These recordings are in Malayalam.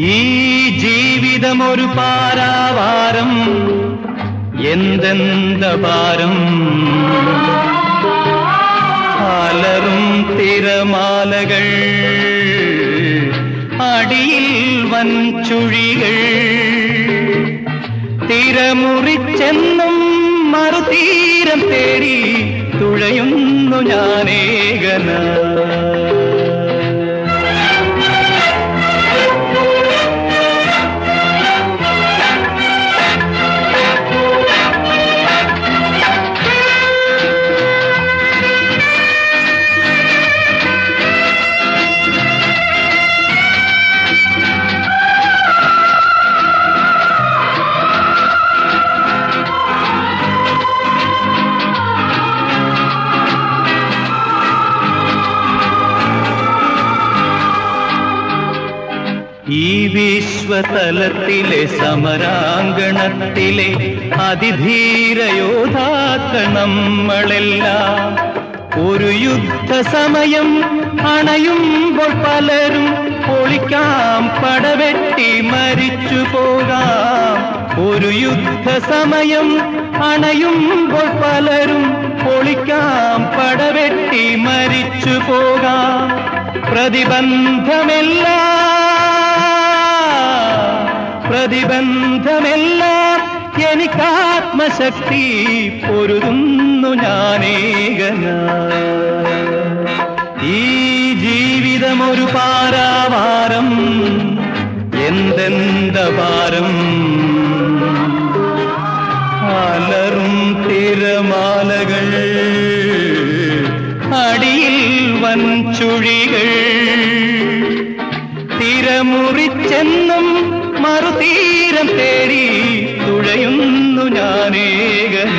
ഈ ജീവിതമൊരു പാരാവാരം എന്തെന്ത ഭാരം അലറും തിരമാലകൾ അടിയിൽ വൻചുഴികൾ തിരമുറിച്ചെന്നും മറുതീരം തേടി തുഴയുന്നു ഞാനേകന ഈ വിശ്വതലത്തിലെ സമരാങ്കണത്തിലെ അതിധീരയോധാക്കൾ നമ്മളെല്ലാം ഒരു യുദ്ധസമയം അണയുമ്പോൾ പലരും ഒളിക്കാം പടവെട്ടി മരിച്ചു പോകാം ഒരു യുദ്ധസമയം അണയുമ്പോൾ പലരും ഒളിക്കാം പടവെട്ടി മരിച്ചു പോകാം പ്രതിബന്ധമെല്ലാം പ്രതിബന്ധമെല്ലാം എനിക്കാത്മശക്തി പൊരുതുന്നു ഞാനേകന ഈ ജീവിതമൊരു പാരാവാരം എന്തെന്ത ഭാരം അലറും തിരമാലകൾ അടിയിൽ വൻചുഴികൾ തിരമുറിച്ചെന്നും മറുതീരം തേടി തുഴയുന്നു ഞാനേകന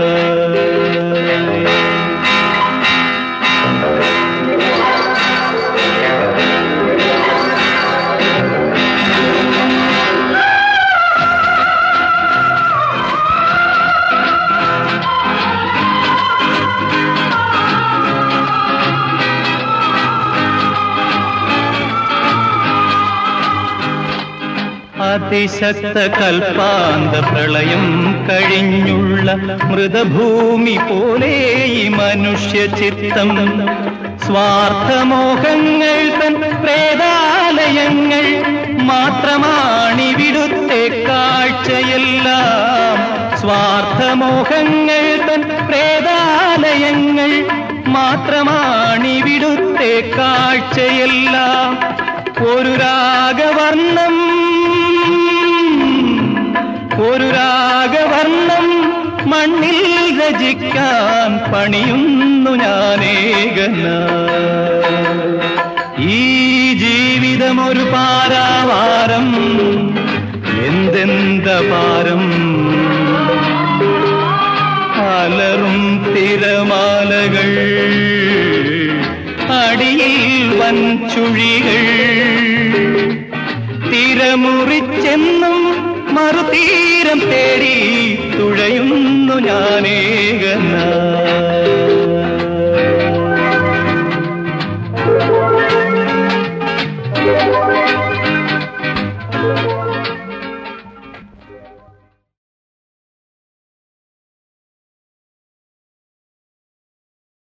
അതിശക്ത കൽപ്പാന്ത പ്രളയം കഴിഞ്ഞുള്ള മൃതഭൂമി പോലെ ഈ മനുഷ്യ ചിത്തം സ്വാർത്ഥമോഹങ്ങൾ തൻ പ്രേതാലയങ്ങൾ മാത്രമാണിവിടുത്തെ കാഴ്ചയെല്ലാം സ്വാർത്ഥമോഹങ്ങൾ തൻ പ്രേതാലയങ്ങൾ മാത്രമാണിവിടുത്തെ കാഴ്ചയെല്ലാം ഒരു രാഗവർണ്ണം ഒരു രാഗവർണ്ണം മണ്ണിൽ രചിക്കാൻ പണിയുന്നു ഞാനേകന ഈ ജീവിതമൊരു പാരാവാരം എന്തെന്ത ഭാരം അലറും തിരമാലകൾ അടിയിൽ വൻചുഴികൾ തിരമുറിച്ചെന്നും മറുതീരം തേടി തുഴയുന്നു ഞാനേ